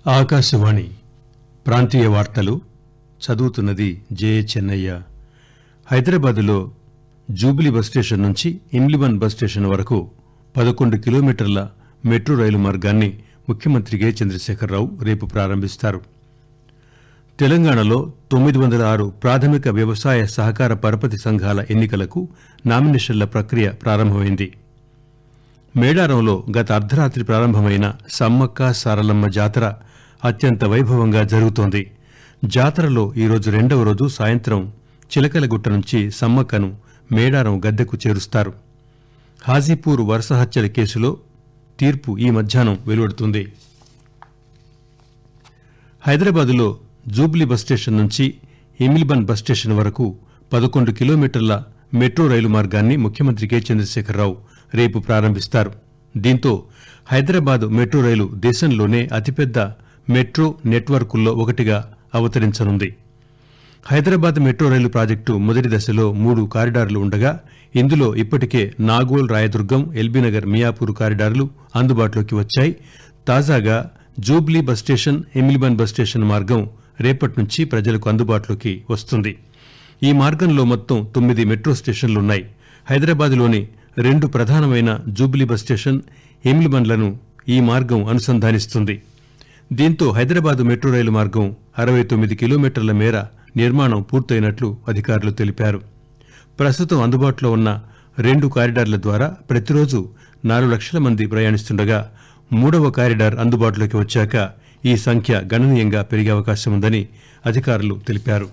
ఆకాశవాణి ప్రాంతీయ వార్తలు చదువుతున్నది జే చెన్నయ్య హైదరాబాదులో జూబ్లీ బస్ స్టేషన్ నుంచి ఇమ్లిబన్ బస్ స్టేషన్ వరకు పదకొండు కిలోమీటర్ల మెట్రో రైలు మార్గాన్ని ముఖ్యమంత్రి కె చంద్రశేఖరరావు రేపు ప్రారంభిస్తారు తెలంగాణలో తొమ్మిది వందల ఆరు ప్రాథమిక వ్యవసాయ సహకార పరపతి సంఘాల ఎన్నికలకు నామినేషన్ల ప్రక్రియ ప్రారంభమైంది మేడారంలో గత అర్ధరాత్రి ప్రారంభమైన సమ్మక్క సారలమ్మ జాతర అత్యంత వైభవంగా జరుగుతోంది జాతరలో ఈరోజు రెండవ రోజు సాయంత్రం చిలకలగుట్ట నుంచి సమ్మక్కను మేడారం గద్దెకు చేరుస్తారు హాజీపూర్ వరుస హత్యల కేసులో తీర్పు ఈ మధ్యాహ్నం వెలువడుతుంది హైదరాబాదులో జూబ్లీ బస్ స్టేషన్ నుంచి ఎమిలిబన్ బస్ స్టేషన్ వరకు పదకొండు కిలోమీటర్ల మెట్రో రైలు మార్గాన్ని ముఖ్యమంత్రి కె చంద్రశేఖరరావు రేపు ప్రారంభిస్తారు దీంతో హైదరాబాద్ మెట్రో రైలు దేశంలోనే అతిపెద్ద మెట్రో నెట్వర్కుల్లో ఒకటిగా అవతరించనుంది హైదరాబాద్ మెట్రో రైలు ప్రాజెక్టు మొదటి దశలో మూడు కారిడార్లు ఉండగా ఇందులో ఇప్పటికే నాగోల్ రాయదుర్గం ఎల్బీనగర్ మియాపూర్ కారిడార్లు అందుబాటులోకి వచ్చాయి తాజాగా Jubilee bus station Imlibun bus station మార్గం రేపటి నుంచి ప్రజలకు అందుబాటులోకి వస్తుంది ఈ మార్గంలో మొత్తం తొమ్మిది మెట్రో స్టేషన్లున్నాయి హైదరాబాద్లోని రెండు ప్రధానమైన జూబ్లీ బస్ స్టేషన్ ఎమిలిబన్లను ఈ మార్గం అనుసంధానిస్తుంది దీంతో హైదరాబాద్ మెట్రో రైలు మార్గం అరవై తొమ్మిది కిలోమీటర్ల మేర నిర్మాణం పూర్తయినట్లు అధికారులు తెలిపారు ప్రస్తుతం అందుబాటులో ఉన్న రెండు కారిడార్ల ద్వారా ప్రతిరోజు నాలుగు లక్షల మంది ప్రయాణిస్తుండగా మూడవ కారిడార్ అందుబాటులోకి వచ్చాక ఈ సంఖ్య గణనీయంగా పెరిగే అవకాశం ఉందని అధికారులు తెలిపారు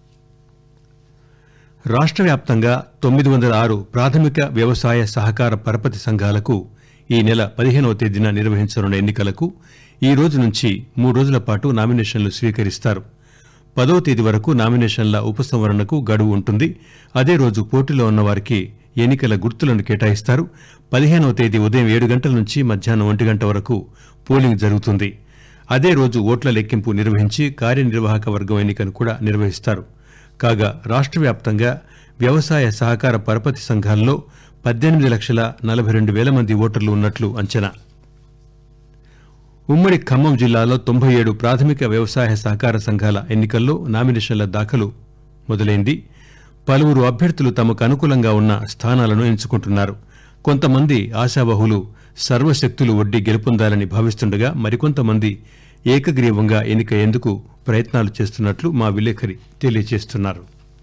రాష్ట్ర వ్యాప్తంగా తొమ్మిది వందల ఆరు ప్రాథమిక వ్యవసాయ సహకార పరపతి సంఘాలకు ఈ నెల పదిహేనవ తేదీన నిర్వహించనున్న ఎన్నికలకు ఈ రోజు నుంచి మూడు రోజుల పాటు నామినేషన్లు స్వీకరిస్తారు పదవ తేదీ వరకు నామినేషన్ల ఉపసంహరణకు గడువు ఉంటుంది అదే రోజు పోటీలో ఉన్న వారికి ఎన్నికల గుర్తులను కేటాయిస్తారు పదిహేనవ తేదీ ఉదయం ఏడు గంటల నుంచి మధ్యాహ్నం ఒంటి గంట వరకు పోలింగ్ జరుగుతుంది అదే రోజు ఓట్ల లెక్కింపు నిర్వహించి కార్యనిర్వాహక వర్గం ఎన్నికను కూడా నిర్వహిస్తారు కాగా రాష్ట్ర వ్యాప్తంగా వ్యవసాయ సహకార పరపతి సంఘాల్లో పద్దెనిమిది లక్షల నలభై రెండు వేల మంది ఓటర్లు ఉన్నట్లు అంచనా ఉమ్మడి ఖమ్మం జిల్లాలో తొంభై ఏడు ప్రాథమిక వ్యవసాయ సహకార సంఘాల ఎన్నికల్లో నామినేషన్ల దాఖలు మొదలైంది పలువురు అభ్యర్థులు తమకు అనుకూలంగా ఉన్న స్థానాలను ఎంచుకుంటున్నారు కొంతమంది ఆశావహులు సర్వశక్తులు ఒడ్డి గెలుపొందాలని భావిస్తుండగా మరికొంతమంది ఏకగ్రీవంగా ఎన్నికయ్యేందుకు ప్రయత్నాలు చేస్తున్నట్లు మా విలేకరి తెలియజేస్తున్నారు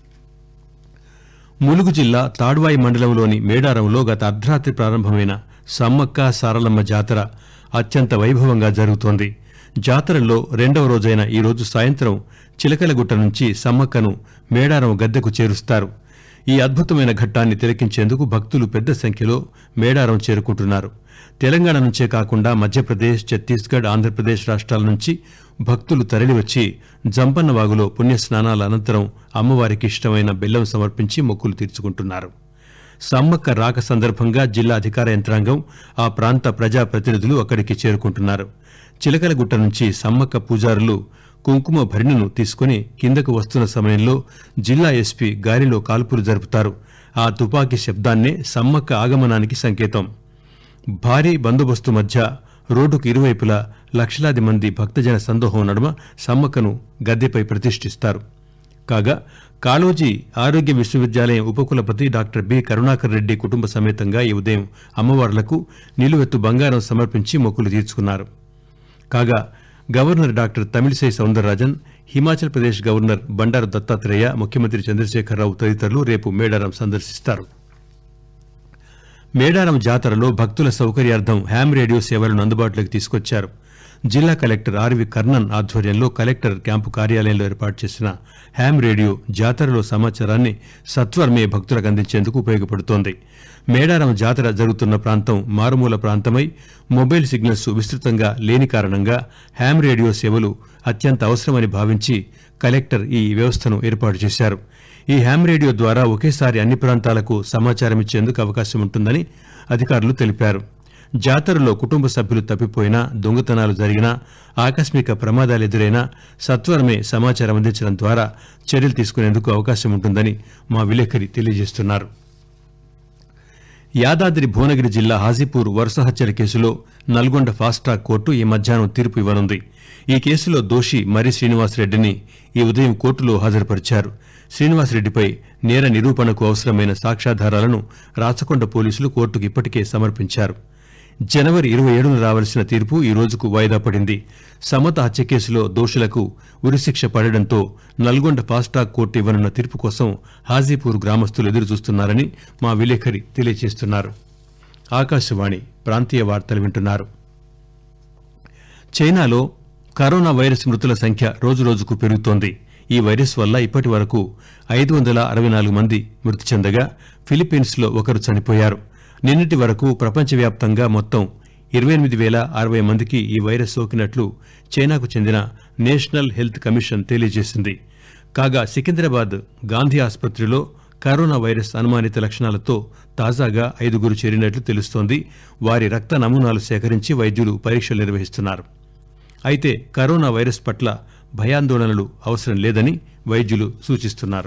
ములుగు జిల్లా తాడ్వాయి మండలంలోని మేడారంలో గత అర్ధరాత్రి ప్రారంభమైన సమ్మక్క సారలమ్మ జాతర అత్యంత వైభవంగా జరుగుతోంది జాతరలో రెండవ రోజైన ఈ రోజు సాయంత్రం చిలకలగుట్ట నుంచి సమ్మక్కను మేడారం గద్దెకు చేరుస్తారు ఈ అద్భుతమైన ఘట్టాన్ని తిలకించేందుకు భక్తులు పెద్ద సంఖ్యలో మేడారం చేరుకుంటున్నారు తెలంగాణ నుంచే కాకుండా మధ్యప్రదేశ్ ఛత్తీస్గఢ్ ఆంధ్రప్రదేశ్ రాష్ట్రాల నుంచి భక్తులు తరలివచ్చి జంపన్నవాగులో పుణ్యస్నానాల అనంతరం అమ్మవారికి ఇష్టమైన బెల్లం సమర్పించి మొక్కులు తీర్చుకుంటున్నారు సమ్మక్క రాక సందర్భంగా జిల్లా అధికార యంత్రాంగం ఆ ప్రాంత ప్రజాప్రతినిధులు అక్కడికి చేరుకుంటున్నారు చిలకలగుట్ట నుంచి సమ్మక్క పూజారులు కుంకుమ భరిణను తీసుకుని కిందకు వస్తున్న సమయంలో జిల్లా ఎస్పీ గాలిలో కాల్పులు జరుపుతారు ఆ తుపాకీ శబ్దాన్నే సమ్మక్క ఆగమనానికి సంకేతం భారీ బందోబస్తు మధ్య రోడ్డుకు ఇరువైపులా లక్షలాది మంది భక్తజన సందోహం నడుమ సమ్మక్కను గద్దెపై ప్రతిష్ఠిస్తారు కాగా కాళోజీ ఆరోగ్య విశ్వవిద్యాలయం ఉపకులపతి డాక్టర్ బి కరుణాకర్ రెడ్డి కుటుంబ సమేతంగా ఈ ఉదయం అమ్మవార్లకు నిలువెత్తు బంగారం సమర్పించి మొక్కులు తీర్చుకున్నారు కాగా governor doctor Tamilisai Soundararajan Himachal Pradesh governor Bandaru Dattatreya ముఖ్యమంత్రి చంద్రశేఖరరావు తదితరులు రేపు మేడారం సందర్శిస్తారు మేడారం జాతరలో భక్తుల సౌకర్యార్థం హ్యామ్ రేడియో సేవలను అందుబాటులోకి తీసుకొచ్చారు జిల్లా కలెక్టర్ ఆర్వి కర్ణన్ ఆధ్వర్యంలో కలెక్టర్ క్యాంపు కార్యాలయంలో ఏర్పాటు చేసిన హ్యామ్ రేడియో జాతరలో సమాచారాన్ని సత్వరమే భక్తులకు అందించేందుకు ఉపయోగపడుతోంది మేడారం జాతర జరుగుతున్న ప్రాంతం మారుమూల ప్రాంతమై మొబైల్ సిగ్నల్స్ విస్తృతంగా లేని కారణంగా హ్యామ్ రేడియో సేవలు అత్యంత అవసరమని భావించి కలెక్టర్ ఈ వ్యవస్థను ఏర్పాటు చేశారు ఈ హ్యామ్ రేడియో ద్వారా ఒకేసారి అన్ని ప్రాంతాలకు సమాచారం ఇచ్చేందుకు అవకాశం ఉంటుందని అధికారులు తెలిపారు జాతరలో కుటుంబ సభ్యులు తప్పిపోయినా దొంగతనాలు జరిగినా ఆకస్మిక ప్రమాదాలు ఎదురైనా సత్వరమే సమాచారం అందించడం ద్వారా చర్యలు తీసుకునేందుకు అవకాశం ఉంటుందని మా విలేకరి తెలియజేస్తున్నారు యాదాద్రి భువనగిరి జిల్లా హాజీపూర్ వరుస హత్యల కేసులో నల్గొండ ఫాస్ట్ ట్రాక్ కోర్టు ఈ మధ్యాహ్నం తీర్పు ఇవ్వనుంది ఈ కేసులో దోషి మరి శ్రీనివాసరెడ్డిని ఈ ఉదయం కోర్టులో హాజరుపరిచారు శ్రీనివాసరెడ్డిపై నేర నిరూపణకు అవసరమైన సాక్ష్యాధారాలను రాచకొండ పోలీసులు కోర్టుకు ఇప్పటికే సమర్పించారు జనవరి ఇరవై ఏడున రావాల్సిన తీర్పు ఈ రోజుకు వాయిదా పడింది సమత హత్య కేసులో దోషులకు ఉరిశిక్ష పడడంతో నల్గొండ ఫాస్ట్రాక్ కోర్టు ఇవ్వనున్న తీర్పు కోసం హాజీపూర్ గ్రామస్తులు ఎదురుచూస్తున్నారని మా విలేకరి తెలియజేస్తున్నారు ఆకాశవాణి ప్రాంతీయ వార్తలు వింటున్నారు చైనాలో కరోనా వైరస్ మృతుల సంఖ్య రోజురోజుకు పెరుగుతోంది ఈ వైరస్ వల్ల ఇప్పటి వరకు ఐదు వందల అరవై నాలుగు మంది మృతి చెందగా ఫిలిప్పీన్స్ లో ఒకరు చనిపోయారు నిన్నటి వరకు ప్రపంచవ్యాప్తంగా మొత్తం ఇరవై ఎనిమిది వేల అరవై మందికి ఈ వైరస్ సోకినట్లు చైనాకు చెందిన నేషనల్ హెల్త్ కమిషన్ తెలియజేసింది కాగా సికింద్రాబాద్ గాంధీ ఆసుపత్రిలో కరోనా వైరస్ అనుమానిత లక్షణాలతో తాజాగా ఐదుగురు చేరినట్లు తెలుస్తోంది వారి రక్త నమూనాలు సేకరించి వైద్యులు పరీక్షలు నిర్వహిస్తున్నారు అయితే కరోనా వైరస్ పట్ల భయాందోళనలు అవసరం లేదని వైద్యులు సూచిస్తున్నారు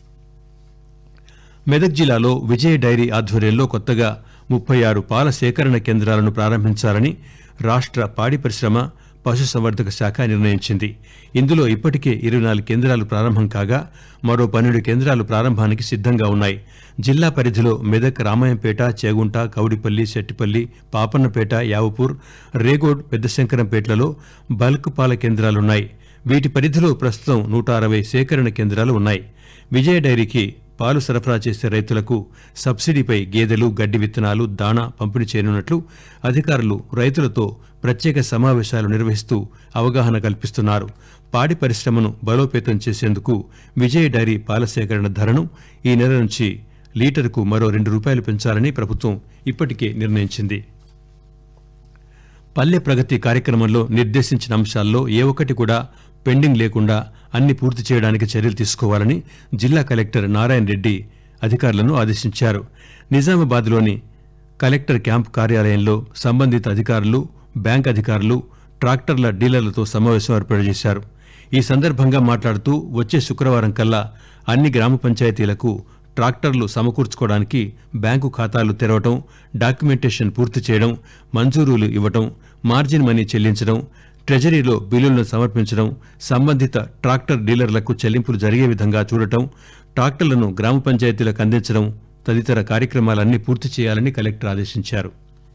మెదక్ జిల్లాలో విజయ డైరీ ఆధ్వర్యంలో కొత్తగా ముప్పై ఆరు పాల సేకరణ కేంద్రాలను ప్రారంభించాలని రాష్ట్ర పాడి పరిశ్రమ పశుసంవర్ధక శాఖ నిర్ణయించింది ఇందులో ఇప్పటికే ఇరవై నాలుగు కేంద్రాలు ప్రారంభం కాగా మరో పన్నెండు కేంద్రాలు ప్రారంభానికి సిద్ధంగా ఉన్నాయి జిల్లా పరిధిలో మెదక్ రామాయంపేట చేగుంట కౌడిపల్లి శెట్టిపల్లి పాపన్నపేట యావపూర్ రేగోడ్ పెద్దశంకరంపేటలలో బల్క్ పాల కేంద్రాలున్నాయి వీటి పరిధిలో ప్రస్తుతం నూట అరవై సేకరణ కేంద్రాలు ఉన్నాయి విజయ డైరీకి పాలు సరఫరా చేసే రైతులకు సబ్సిడీపై గేదెలు గడ్డి విత్తనాలు దాణా పంపిణీ చేయనున్నట్లు అధికారులు రైతులతో ప్రత్యేక సమావేశాలు నిర్వహిస్తూ అవగాహన కల్పిస్తున్నారు పాడి పరిశ్రమను బలోపేతం చేసేందుకు విజయ డైరీ పాల సేకరణ ధరను ఈ నెల నుంచి లీటరుకు మరో రెండు రూపాయలు పెంచాలని ప్రభుత్వం ఇప్పటికే నిర్ణయించింది పల్లె ప్రగతి కార్యక్రమంలో నిర్దేశించిన అంశాల్లో ఏ ఒక్కటి కూడా పెండింగ్ లేకుండా అన్ని పూర్తి చేయడానికి చర్యలు తీసుకోవాలని జిల్లా కలెక్టర్ నారాయణ రెడ్డి అధికారులను ఆదేశించారు నిజామాబాద్లోని కలెక్టర్ క్యాంప్ కార్యాలయంలో సంబంధిత అధికారులు బ్యాంక్ అధికారులు ట్రాక్టర్ల డీలర్లతో సమావేశం ఏర్పాటు చేశారు ఈ సందర్భంగా మాట్లాడుతూ వచ్చే శుక్రవారం కల్లా అన్ని గ్రామ పంచాయతీలకు ట్రాక్టర్లు సమకూర్చుకోవడానికి బ్యాంకు ఖాతాలు తెరవటం డాక్యుమెంటేషన్ పూర్తి చేయడం మంజూరులు ఇవ్వటం మార్జిన్ మనీ చెల్లించడం ట్రెజరీలో బిల్లులను సమర్పించడం సంబంధిత ట్రాక్టర్ డీలర్లకు చెల్లింపులు జరిగే విధంగా చూడటం ట్రాక్టర్లను గ్రామ పంచాయతీలకు అందించడం తదితర కార్యక్రమాలన్నీ పూర్తి చేయాలని కలెక్టర్ ఆదేశించారు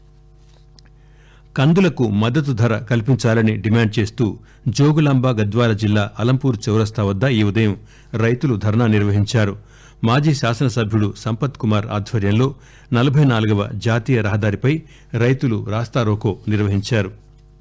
కందులకు మద్దతు ధర కల్పించాలని డిమాండ్ చేస్తూ జోగులాంబ గద్వాల జిల్లా అలంపూర్ చౌరస్తా వద్ద ఈ ఉదయం రైతులు ధర్నా నిర్వహించారు మాజీ శాసనసభ్యుడు సంపత్ కుమార్ ఆధ్వర్యంలో నలభై నాలుగవ జాతీయ రహదారిపై రైతులు రాస్తారోకో నిర్వహించారు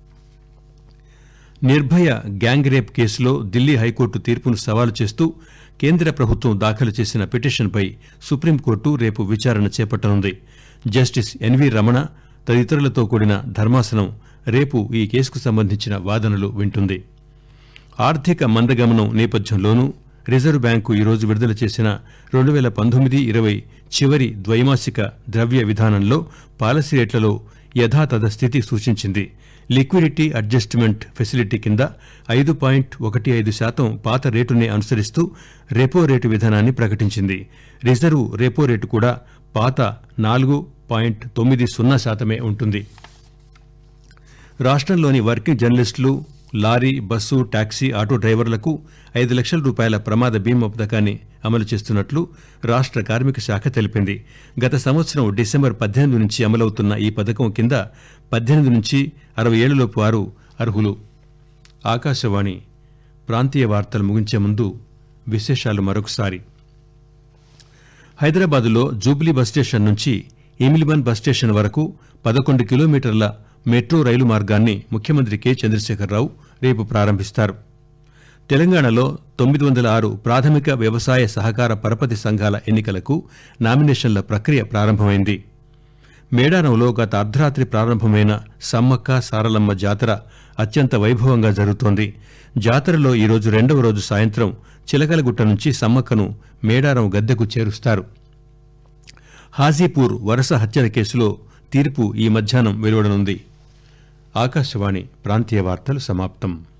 నిర్భయ గ్యాంగ్ రేప్ కేసులో ఢిల్లీ హైకోర్టు తీర్పును సవాలు చేస్తూ కేంద్ర ప్రభుత్వం దాఖలు చేసిన పిటిషన్పై సుప్రీంకోర్టు రేపు విచారణ చేపట్టనుంది జస్టిస్ ఎన్వి రమణ తదితరులతో కూడిన ధర్మాసనం రేపు ఈ కేసుకు సంబంధించిన వాదనలు వింటుంది ఆర్థిక మందగమనం నేపథ్యంలోనూ రిజర్వ్ బ్యాంకు ఈరోజు విడుదల చేసిన రెండు వేల పంతొమ్మిది ఇరవై చివరి ద్వైమాసిక ద్రవ్య విధానంలో పాలసీ రేట్లలో యథాతథ స్థితి సూచించింది లిక్విడిటీ అడ్జస్ట్మెంట్ ఫెసిలిటీ కింద ఐదు పాయింట్ ఒకటి ఐదు శాతం పాత రేటునే అనుసరిస్తూ రెపో రేటు విధానాన్ని ప్రకటించింది రిజర్వ్ రెపో రేటు కూడా పాత నాలుగు పాయింట్ తొమ్మిది సున్నా శాతమే ఉంటుంది రాష్ట్రంలోని వర్కింగ్ జర్నలిస్టులు లారీ బస్సు టాక్సీ ఆటో డ్రైవర్లకు ఐదు లక్షల రూపాయల ప్రమాద బీమా పథకాన్ని అమలు చేస్తున్నట్లు రాష్ట్ర కార్మిక శాఖ తెలిపింది గత సంవత్సరం డిసెంబర్ పద్దెనిమిది నుంచి అమలవుతున్న ఈ పథకం కింద పద్దెనిమిది నుంచి అరవై ఏళ్లలోపు వారు అర్హులు ఆకాశవాణి ప్రాంతీయ వార్తలు ముగించే ముందు విశేషాలు మరొకసారి హైదరాబాదులో జూబ్లీ బస్ స్టేషన్ నుంచి ఇమిలిబన్ బస్ స్టేషన్ వరకు పదకొండు కిలోమీటర్ల మెట్రో రైలు మార్గాన్ని ముఖ్యమంత్రి కె చంద్రశేఖరరావు రేపు ప్రారంభిస్తారు తెలంగాణలో తొమ్మిది వందల ఆరు ప్రాథమిక వ్యవసాయ సహకార పరపతి సంఘాల ఎన్నికలకు నామినేషన్ల ప్రక్రియ ప్రారంభమైంది మేడారంలో గత అర్ధరాత్రి ప్రారంభమైన సమ్మక్క సారలమ్మ జాతర అత్యంత వైభవంగా జరుగుతోంది జాతరలో ఈరోజు రెండవ రోజు సాయంత్రం చిలకలగుట్ట నుంచి సమ్మక్కను మేడారం గద్దెకు చేరుస్తారు హాజీపూర్ వరుస హత్యల కేసులో తీర్పు ఈ మధ్యాహ్నం వెలువడనుంది ఆకాశవాణి ప్రాంతీయ వార్తలు సమాప్తం